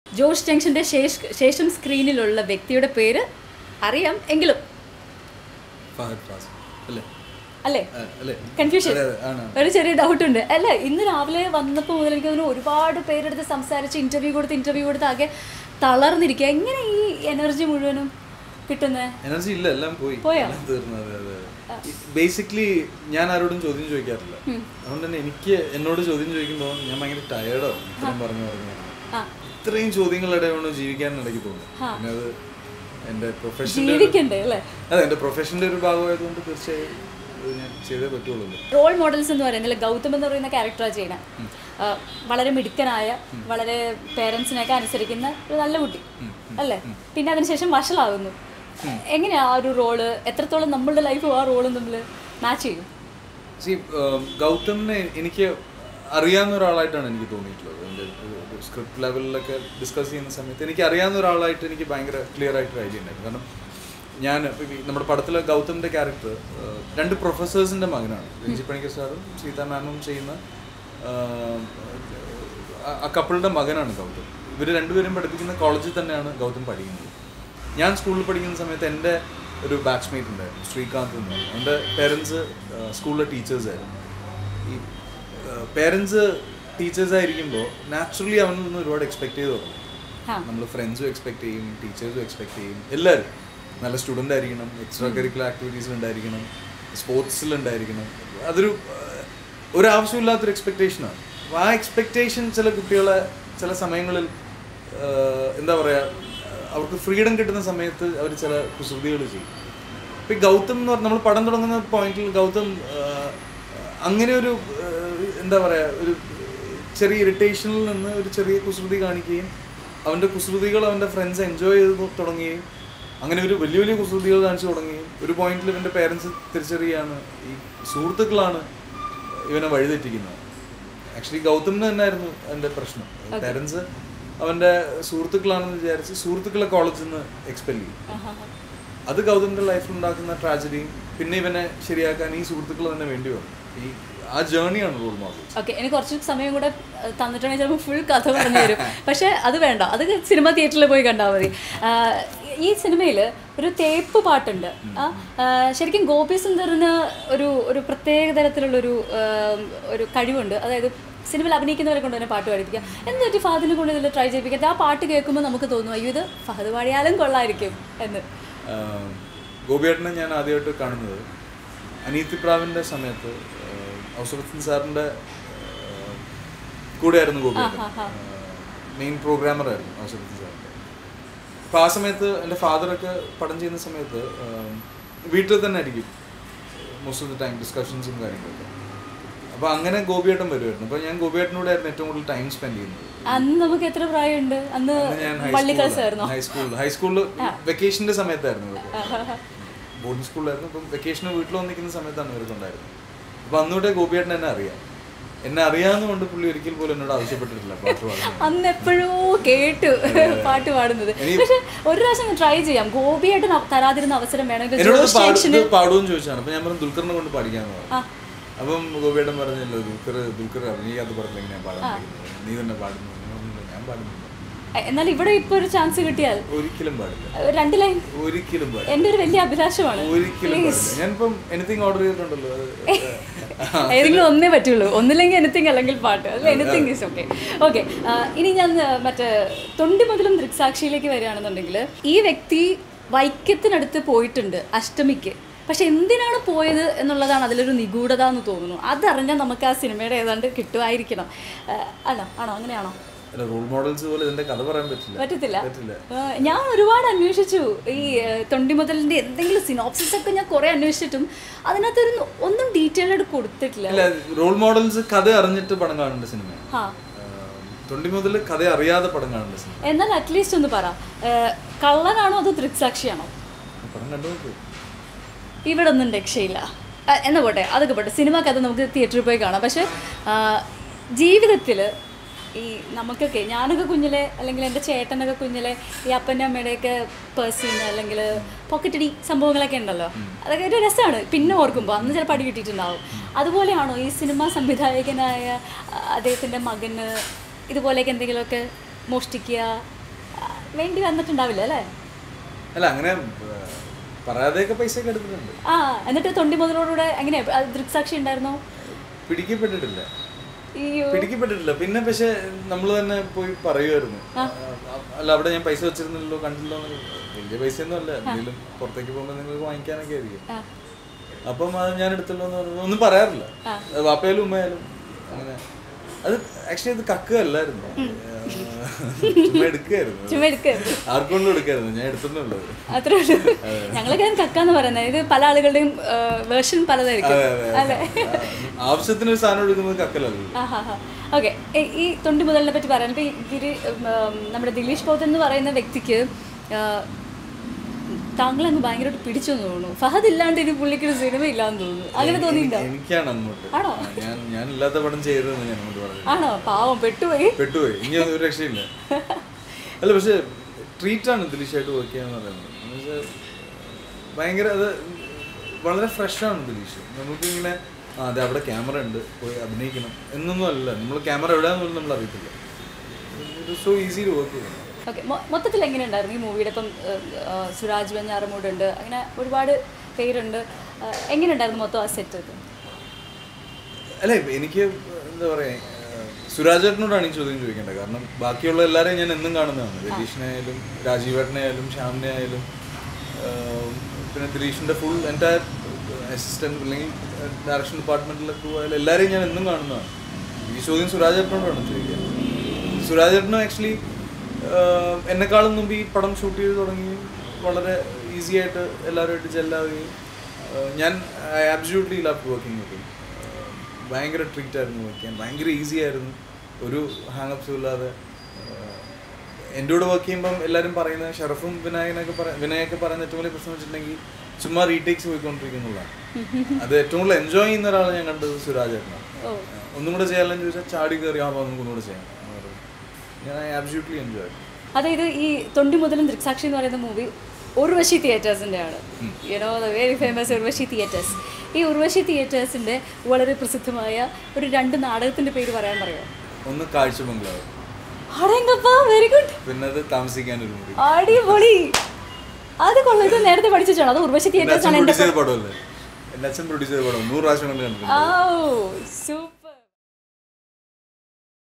Josh ജംഗ്ഷന്റെ ശേഷ- ശേഷം സ്ക്രീനിലുള്ള വ്യക്തിയുടെ പേര് അറിയാം എങ്കിലും ഫഹദ് ഫാസിൽ അല്ലേ അല്ലേ ആ, അല്ലേ കൺഫ്യൂഷൻ അതെ, അതെ, ആണ് ഒരു ചെറിയ ഡൗട്ട് ഉണ്ട് അല്ല ഇന്ന് രാവിലെ വന്നപ്പോൾ മുതൽ എനിക്ക് തോന്നുന്നു ഒരുപാട് പേരെടുത്ത് സംസാരിച്ച് ഇന്റർവ്യൂ കൊടുത്ത് ഇന്റർവ്യൂ കൊടുത്ത് ആകെ തളർന്നിരിക്കുക എങ്ങനെ ഈ എനർജി മുഴുവനും കിട്ടുന്നത് എനർജി ഇല്ല എല്ലാം പോയി പോയോ? എല്ലാം തീർന്നു അതെ അതെ ബേസിക്കലി ഞാൻ ആരോടും ചോദ്യം ചോദിക്കാറില്ല അതുകൊണ്ട് തന്നെ എനിക്ക് എന്നോട് ചോദ്യം ചോദിക്കുമ്പോൾ ഞാൻ ഭയങ്കര ടയേർഡോ ഇത്രയും പറഞ്ഞു പറഞ്ഞു ആ ഇത്രയും ചോദ്യങ്ങളുടെ കൊണ്ട് ജീവിക്കാൻ ഇടയ്ക്ക് തോന്നും പിന്നെ അത് എൻ്റെ പ്രൊഫഷൻ്റെ ജീവിക്കണ്ടേ അല്ലേ അതെ എൻ്റെ പ്രൊഫഷൻ്റെ ഒരു ഭാഗമായതുകൊണ്ട് തീർച്ചയായും അത് ഞാൻ ചെയ്തേ പറ്റുള്ളൂ റോൾ മോഡൽസ് എന്ന് പറയുന്നത് ഗൗതം എന്ന് പറയുന്ന ക്യാരക്ടറാണ് ചെയ്യണം വളരെ മിടുക്കനായ വളരെ പേരൻസിനെയൊക്കെ അനുസരിക്കുന്ന ഒരു നല്ല കുട്ടി അല്ലേ പിന്നെ അതിനുശേഷം വഷളാകുന്നു എങ്ങനെയാ ആ ഒരു റോള് എത്രത്തോളം നമ്മളുടെ ലൈഫും ആ റോളും തമ്മിൽ മാച്ച് ചെയ്യും സി ഗൗതമിനെ എനിക്ക് അറിയാവുന്ന ഒരാളായിട്ടാണ് എനിക്ക് തോന്നിയിട്ടുള്ളത് എൻ്റെ സ്ക്രിപ്റ്റ് ലെവലിലൊക്കെ ഡിസ്കസ് ചെയ്യുന്ന സമയത്ത് എനിക്ക് അറിയാവുന്ന ഒരാളായിട്ട് എനിക്ക് ഭയങ്കര ക്ലിയർ ആയിട്ടൊരു ഐഡിയ ഉണ്ടായിരുന്നു കാരണം ഞാൻ ഇപ്പൊ ഈ നമ്മുടെ പടത്തിലെ ഗൗതമിൻ്റെ ക്യാരക്ടർ രണ്ട് പ്രൊഫസേഴ്സിൻ്റെ മകനാണ് രഞ്ജി പണിക്കർ സാറും സീതാ മാമും ചെയ്യുന്ന ആഹ്, ആ- ആ കപ്പിളുടെ മകനാണ് ഗൗതം ഇവർ രണ്ടുപേരും പഠിപ്പിക്കുന്ന കോളേജിൽ തന്നെയാണ് ഗൗതം പഠിക്കുന്നത് ഞാൻ സ്കൂളിൽ പഠിക്കുന്ന സമയത്ത് എൻ്റെ ഒരു ബാച്ച്മേറ്റ് ഉണ്ടായിരുന്നു ശ്രീകാന്ത് എന്ന് പറഞ്ഞു എൻ്റെ പേരൻസ് സ്കൂളിലെ ടീച്ചേഴ്സായിരുന്നു ഈ പേരൻസ് ടീച്ചേഴ്സ് ആയിരിക്കുമ്പോൾ നാച്ചുറലി അവനിൽ നിന്ന് ഒരുപാട് എക്സ്പെക്ട് ചെയ്ത് തുടങ്ങും ആ. നമ്മൾ ഫ്രണ്ട്സും എക്സ്പെക്ട് ചെയ്യും ടീച്ചേഴ്സും എക്സ്പെക്ട് ചെയ്യും എല്ലാവരും നല്ല സ്റ്റുഡൻ്റ് ആയിരിക്കണം എക്സ്ട്രാ കരിക്കുലർ ആക്ടിവിറ്റീസിൽ ഉണ്ടായിരിക്കണം സ്പോർട്സിൽ ഉണ്ടായിരിക്കണം അതൊരു ഏഹ്, ഒരാവശ്യമില്ലാത്തൊരു എക്സ്പെക്റ്റേഷനാണ് ആ എക്സ്പെക്റ്റേഷൻ ചില കുട്ടികളെ ചില സമയങ്ങളിൽ ഏഹ്, എന്താ പറയുക അവർക്ക് ഫ്രീഡം കിട്ടുന്ന സമയത്ത് അവർ ചില കുസൃതികൾ ചെയ്യും ഇപ്പം ഈ ഗൗതം എന്ന് പറഞ്ഞാൽ നമ്മൾ പടം തുടങ്ങുന്ന പോയിന്റിൽ ഗൗതം ആഹ്, അങ്ങനെ ഒരു ആഹ്, എന്താ പറയുക ഒരു ചെറിയ ഇറിറ്റേഷനിൽ നിന്ന് ഒരു ചെറിയ കുസൃതി കാണിക്കുകയും അവൻ്റെ കുസൃതികൾ അവൻ്റെ ഫ്രണ്ട്സ് എൻജോയ് ചെയ്ത് തുടങ്ങുകയും അങ്ങനെ ഒരു വലിയ വലിയ കുസൃതികൾ കാണിച്ചു തുടങ്ങുകയും ഒരു പോയിന്റിൽ ഇവൻ്റെ പേരൻസ് തിരിച്ചറിയാണ് ഈ സുഹൃത്തുക്കളാണ് ഇവനെ വഴിതെറ്റിക്കുന്നത് ആക്ച്വലി ഗൗതമിന് തന്നെയായിരുന്നു എൻ്റെ പ്രശ്നം പേരൻസ് അവൻ്റെ സുഹൃത്തുക്കളാണെന്ന് വിചാരിച്ച് സുഹൃത്തുക്കളെ കോളേജിൽ നിന്ന് എക്സ്പെൽ ചെയ്യും അത് ഗൗതമിന്റെ ലൈഫിൽ ഉണ്ടാക്കുന്ന ട്രാജഡിയും പിന്നെ ഇവനെ ശരിയാക്കാൻ ഈ സുഹൃത്തുക്കൾ തന്നെ വേണ്ടി വന്നു ഈ ആ ജേർണിയാണ് റോൾ മോഡൽ ഓക്കെ എനിക്ക് കുറച്ച് സമയം കൂടെ ഏഹ്, തന്നിട്ടുണ്ടെങ്കിൽ ചിലപ്പോൾ ഫുൾ കഥ പറഞ്ഞു തരും പക്ഷേ അത് വേണ്ട അത് സിനിമ തിയേറ്ററിൽ പോയി കണ്ടാൽ മതി ആഹ്, ഈ സിനിമയിൽ ഒരു തേപ്പ് പാട്ടുണ്ട് ആ, ആഹ്, ശരിക്കും ഗോപി സുന്ദറിന് ഒരു ഒരു പ്രത്യേക തരത്തിലുള്ളൊരു ആഹ്, ഒരു കഴിവുണ്ട് അതായത് സിനിമയിൽ അഭിനയിക്കുന്നവരെ കൊണ്ട് തന്നെ പാട്ട് പാടിപ്പിക്കുക എന്ത് പറ്റി ഫഹദിനെ കൊണ്ട് ഇതിൽ ട്രൈ ചെയ്യിപ്പിക്കാത്ത ആ പാട്ട് കേൾക്കുമ്പോൾ നമുക്ക് തോന്നും അയ്യോ ഇത് ഫഹദ് പാടിയാലും കൊള്ളായിരിക്കും എന്ന് ഗോപിയേട്ടനെ ഞാൻ ആദ്യമായിട്ട് കാണുന്നത് അനീതിപ്രാവിൻ്റെ സമയത്ത് ഔസഫത്തിൻ സാറിൻ്റെ കൂടെയായിരുന്നു ഗോപിയേട്ടൻ മെയിൻ പ്രോഗ്രാമറായിരുന്നു ഔസഫത്തിൻ സാറിൻ്റെ അപ്പോൾ ആ സമയത്ത് എൻ്റെ ഫാദറൊക്കെ പടം ചെയ്യുന്ന സമയത്ത് ആഹ്, വീട്ടിൽ തന്നെ ആയിരിക്കും മോസ്റ്റ് ഓഫ് ദി ടൈം ഡിസ്കഷൻസും കാര്യങ്ങളൊക്കെ അപ്പോൾ അങ്ങനെ ഗോപിയേട്ടൻ വരുമായിരുന്നു അപ്പോൾ ഞാൻ ഗോപിയേട്ടനോട് ആയിരുന്നു ഏറ്റവും കൂടുതൽ ടൈം സ്പെൻഡ് ചെയ്യുന്നത് അന്ന് നമുക്ക് എത്ര പ്രായമുണ്ട് അന്ന് അന്ന് ഞാൻ പള്ളിക്കളസായിരുന്നോ ഹൈസ്കൂളിൽ ഹൈസ്കൂളിൽ വെക്കേഷന്റെ സമയത്തായിരുന്നു ഇതൊക്കെ ബോർഡിംഗ് സ്കൂളിലായിരുന്നു അപ്പം വെക്കേഷന് വീട്ടിൽ വന്നിരിക്കുന്ന സമയത്താണ് ഇവർക്ക് ഉണ്ടായിരുന്നത് അപ്പം അന്നൂടെ ഗോപിയേട്ടൻ എന്നെ അറിയാം എന്നെ അറിയാവുന്നതുകൊണ്ട് പുള്ളി ഒരിക്കൽ പോലും എന്നോട് ആവശ്യപ്പെട്ടിട്ടില്ല പാട്ട് പാടുന്നത് അന്ന് എപ്പോഴോ കേട്ടു പാട്ട് പാടുന്നത് പക്ഷെ ഒരു പ്രാവശ്യം ട്രൈ ചെയ്യാം ഗോപിയായിട്ട് ന- തരാതിരുന്ന അവസരം വേണമെങ്കിൽ എന്നോട് ജോഷ് പാട് ജംഗ്ഷന് ഇത് പാടുമെന്ന് ചോദിച്ചാണ് അപ്പം ഞാൻ പറഞ്ഞു ദുൽഖറിനെ കൊണ്ട് പാടിക്കാന്ന് പറഞ്ഞു അപ്പം ഗോപിയേട്ടൻ പറഞ്ഞല്ലോ ദുൽഖർ ദുൽഖർ നീ അത് പറഞ്ഞില്ല എങ്ങനെയാ പാടാൻ പഠിക്കുന്നത് നീ തന്നെ പാടുന്നു ഞാൻ പറഞ്ഞു, ഞാൻ പാടുന്നില്ല എ- എന്നാൽ ഇവിടെ ഇപ്പൊ ഒരു ചാൻസ് കിട്ടിയാൽ ഒരിക്കലും പാടില്ല ഏഹ്, രണ്ട് ലൈൻ ഒരിക്കലും പാടില്ല എന്റെ ഒരു വലിയ അഭിലാഷമാണ് ഒരിക്കലും പാടില്ല ഞാനിപ്പം എനിത്തിങ് ഓർഡർ ചെയ്തിട്ടുണ്ടല്ലോ അത് ഏതെങ്കിലും ഒന്നേ പറ്റുള്ളൂ ഒന്നില്ലെങ്കിൽ എനിത്തിങ് അല്ലെങ്കിൽ പാട്ട് അല്ല എനിത്തിങ് ഈസ് ഓക്കെ ഓക്കെ ഇനി ഞാൻ ആ, മറ്റേ തൊണ്ടി മുതലും ദൃക്സാക്ഷിയിലേക്ക് വരികയാണെന്നുണ്ടെങ്കിൽ ഈ വ്യക്തി വൈക്കത്തിനടുത്ത് പോയിട്ടുണ്ട് അഷ്ടമിക്ക് പക്ഷെ എന്തിനാണ് പോയത് എന്നുള്ളതാണ് അതിലൊരു നിഗൂഢത എന്ന് തോന്നുന്നു അതറിഞ്ഞാൽ നമുക്ക് ആ സിനിമയുടെ ഏതാണ്ട് കിട്ടുമായിരിക്കണം ആ, ആണോ ആണോ അങ്ങനെയാണോ അല്ല റോൾ മോഡൽസ് പോലെ ഇതിന്റെ കഥ പറയാൻ പറ്റില്ല പറ്റത്തില്ല പറ്റില്ല ആ, ഞാൻ ഒരുപാട് അന്വേഷിച്ചു ഈ ആ, തൊണ്ടി മുതലിന്റെ എന്തെങ്കിലും സിനോപ്സിസ് ഒക്കെ ഞാൻ കുറെ അന്വേഷിച്ചിട്ടും അതിനകത്തൊരു ഒന്നും ഡീറ്റെയിൽ ആയിട്ട് കൊടുത്തിട്ടില്ല അല്ല റോൾ മോഡൽസ് കഥ അറിഞ്ഞിട്ട് പടം കാണേണ്ട സിനിമ ആ തൊണ്ടി മുതൽ കഥ അറിയാതെ പടം കാണേണ്ട സിനിമ എന്നാൽ അറ്റ്ലീസ്റ്റ് ഒന്ന് പറ ഏഹ്, കള്ളനാണോ അതോ ദൃക്സാക്ഷിയാണോ പടം കണ്ടു നോക്ക് ഇവിടെ ഒന്നും രക്ഷയില്ല ആ, എന്നാ പോട്ടെ അതൊക്കെ പോട്ടെ സിനിമ കഥ നമുക്ക് തിയേറ്ററിൽ പോയി കാണാം പക്ഷെ ജീവിതത്തിൽ ഈ നമുക്കൊക്കെ ഞാനൊക്കെ കുഞ്ഞിലെ അല്ലെങ്കിൽ എൻ്റെ ചേട്ടനൊക്കെ കുഞ്ഞിലെ ഈ അപ്പൻ്റെ അമ്മയുടെയൊക്കെ പേഴ്സിന്ന് അല്ലെങ്കിൽ പോക്കറ്റടി സംഭവങ്ങളൊക്കെ ഉണ്ടല്ലോ അതൊക്കെ ഒരു രസമാണ് പിന്നെ ഓർക്കുമ്പോൾ അന്ന് ചിലപ്പോൾ അടി കിട്ടിയിട്ടുണ്ടാവും അതുപോലെയാണോ ഈ സിനിമാ സംവിധായകനായ ആ, അദ്ദേഹത്തിൻ്റെ മകന് ഇതുപോലെയൊക്കെ എന്തെങ്കിലുമൊക്കെ മോഷ്ടിക്കുക വേണ്ടി വന്നിട്ടുണ്ടാവില്ല അല്ലേ അല്ല അങ്ങനെ ആ, പറയാതെയൊക്കെ പൈസ ഒക്കെ എടുത്തിട്ടുണ്ട് ആ എന്നിട്ട് തൊണ്ടി മുതലോടുകൂടെ എങ്ങനെയാ ദൃക്സാക്ഷി ഉണ്ടായിരുന്നോ പിടിക്കപ്പെട്ടിട്ടില്ല അയ്യോ പിടിക്കപ്പെട്ടിട്ടില്ല പിന്നെ പക്ഷെ നമ്മൾ തന്നെ പോയി പറയുമായിരുന്നു അല്ല അവിടെ ഞാൻ പൈസ വെച്ചിരുന്നില്ലല്ലോ കണ്ടില്ലോ എന്ന്. വലിയ പൈസ ഒന്നും അല്ല എന്തെങ്കിലും പുറത്തേക്ക് പോകുമ്പോൾ നിങ്ങൾക്ക് വാങ്ങിക്കാനൊക്കെ ആയിരിക്കും ആ. അപ്പം അത് ഞാൻ എടുത്തല്ലോ എന്ന് പറഞ്ഞു ഒന്നും പറയാറില്ല അത് വാപ്പയാലും ഉമ്മയാലും അങ്ങനെ അത് ആക്ച്വലി അത് കക്കുകയല്ലായിരുന്നു ചുമ്മാ എടുക്കുകയായിരുന്നു ചുമ്മാ എടുക്കുക ആർക്കൊണ്ടും എടുക്കായിരുന്നു ഞാൻ എടുത്തിട്ടുള്ളത് അത്രേ ഉള്ളൂ ഞങ്ങളൊക്കെ ഞാൻ കക്കാന്ന് പറയുന്നത് ഇത് പല ആളുകളുടെയും വേർഷൻ പലതായിരിക്കും അതെ അതെ ആ, ആവശ്യത്തിന് ഒരു സാധനം എടുക്കുന്നത് കക്കലല്ലോ ഓക്കെ ഈ തൊണ്ടി മുതലിനെ പറ്റി പറയാൻ ഇപ്പൊ ഈ ഗിരി ഉം, ഉം, നമ്മുടെ ദിലീഷ് പോത്ത് എന്ന് പറയുന്ന വ്യക്തിക്ക് ആ, താങ്കൾ അങ്ങ് ഭയങ്കരമായിട്ട് പിടിച്ചു എന്ന് തോന്നുന്നു ഫഹദ് ഇല്ലാണ്ട് ഇനി പുള്ളിക്ക് ഒരു സിനിമ ഇല്ലാന്ന് തോന്നുന്നു അങ്ങനെ തോന്നിയിട്ടുണ്ടോ എനിക്കാണ് അങ്ങോട്ട് ആണോ? ആ, ഞാൻ ഞാൻ ഇല്ലാത്ത പടം ചെയ്തതെന്ന് ഞാൻ അങ്ങോട്ട് പറഞ്ഞു ആണോ പാവം പെട്ടുപോയി പെട്ടുപോയി ഇനി ഒരു രക്ഷയില്ല അല്ല പക്ഷെ ട്രീറ്റാണ് ദിലീഷായിട്ട് വർക്ക് ചെയ്യാന്ന് പറയുന്നത് എന്ന് വെച്ചാൽ ഭയങ്കര അത് വളരെ ഫ്രഷാണ് ദിലീഷ് നമുക്ക് ഇങ്ങനെ ആ അതെ അവിടെ ക്യാമറ ഉണ്ട് പോയി അഭിനയിക്കണം എന്നൊന്നും അല്ല നമ്മൾ ക്യാമറ എവിടെയാന്ന് പോലും നമ്മൾ അറിയത്തില്ല സോ ഈസി ടു വർക്ക് ചെയ്യുന്നത് ഓക്കെ മൊത്തത്തിൽ എങ്ങനെയുണ്ടായിരുന്നു ഈ മൂവിയുടെ ഇപ്പം ഏഹ്, ഏഹ്, സുരാജ് വെഞ്ഞാറമൂടുണ്ട് അങ്ങനെ ഒരുപാട് പേരുണ്ട് ഏഹ്, എങ്ങനെയുണ്ടായിരുന്നു മൊത്തം ആ സെറ്റ് ഒക്കെ അല്ല ഇപ്പൊ എനിക്ക് എന്താ പറയാ സുരാജേട്ടനോടാണ് ഈ ചോദ്യം ചോദിക്കേണ്ടത് കാരണം ബാക്കിയുള്ള എല്ലാവരെയും ഞാൻ എന്നും കാണുന്നതാണ് രതീഷിനായാലും രാജീവേട്ടനെ ആയാലും ശ്യാമിനെ ആയാലും ആഹ് പിന്നെ ദിലീഷിന്റെ ഫുൾ എൻ്റെ അസിസ്റ്റന്റ് അല്ലെങ്കിൽ ഡയറക്ഷൻ ഡിപ്പാർട്ട്മെന്റിലൊക്കെ പോയാലും എല്ലാവരെയും ഞാൻ എന്നും കാണുന്നതാണ് ഈ ചോദ്യം സുരാജേട്ടനോടാണ് ചോദിക്കുക സുരാജേട്ടനും ആക്ച്വലി എന്നെക്കാളും മുമ്പ് ഈ പടം ഷൂട്ട് ചെയ്ത് തുടങ്ങി വളരെ ഈസി ആയിട്ട് എല്ലാവരുമായിട്ട് ചെല്ലാവുകയും ആഹ് ഞാൻ absolutely love working with him. ഭയങ്കര ട്രീറ്റ് ആയിരുന്നു വർക്ക് ചെയ്യാൻ ഭയങ്കര ഈസി ആയിരുന്നു ഒരു ഹാങ്ങപ്സും ഇല്ലാതെ ആഹ് എൻ്റെ കൂടെ വർക്ക് ചെയ്യുമ്പം എല്ലാവരും പറയുന്നത് ഷറഫും വിനായകനൊക്കെ പറ വിനായൊക്കെ പറയുന്ന ഏറ്റവും വലിയ പ്രശ്നം വെച്ചിട്ടുണ്ടെങ്കിൽ ചുമ്മാ റീടേക്സ് പോയിക്കൊണ്ടിരിക്കുന്നുള്ളതാണ് അത് ഏറ്റവും കൂടുതൽ എൻജോയ് ചെയ്യുന്ന ഒരാളെ ഞാൻ കണ്ടത് സുരാജേട്ടനാണ് ഓ ഒന്നും കൂടെ ചെയ്യാമെന്ന് ചോദിച്ചാൽ ചാടി കയറി ആ നമുക്ക് ഒന്നും കൂടെ ചെയ്യാം എന്ന് പറഞ്ഞു. ഞാൻ ആബ്സല്യൂട്ട്ലി എൻജോയ് അതായത് ഈ തൊണ്ടി മുതലും ദൃക്സാക്ഷി എന്ന് പറയുന്ന മൂവി ഉർവശി തിയേറ്റേഴ്സിൻ്റെ ആണ് you know the very famous Urvashi theatres ഈ ഉർവശി തിയേറ്റേഴ്സിൻ്റെ വളരെ പ്രസിദ്ധമായ ഒരു രണ്ട് നാടകത്തിൻ്റെ പേര് പറയാൻ പറയുമോ ഒന്ന് കാഴ്ച ബംഗ്ലാവ് അടങ്കപ്പാ വെരി ഗുഡ് പിന്നെ അത് താമസിക്കാൻ ഒരു മുറി അടിപൊളി അത് കൊള്ളാം ഇത് നേരത്തെ പഠിച്ചിട്ടാണ് അത് ഉർവശി എൻ്റെ തിയേറ്റേഴ്സ് അച്ഛൻ ആണ് എൻ്റെ പ്രൊഡ്യൂസ് ചെയ്ത പടമല്ലേ എൻ്റെ അച്ഛൻ പ്രൊഡ്യൂസ് ചെയ്ത പടം നൂറ് പ്രാവശ്യം കൊണ്ട് കണ്ടിട്ടുണ്ട് ആ സൂപ്പർ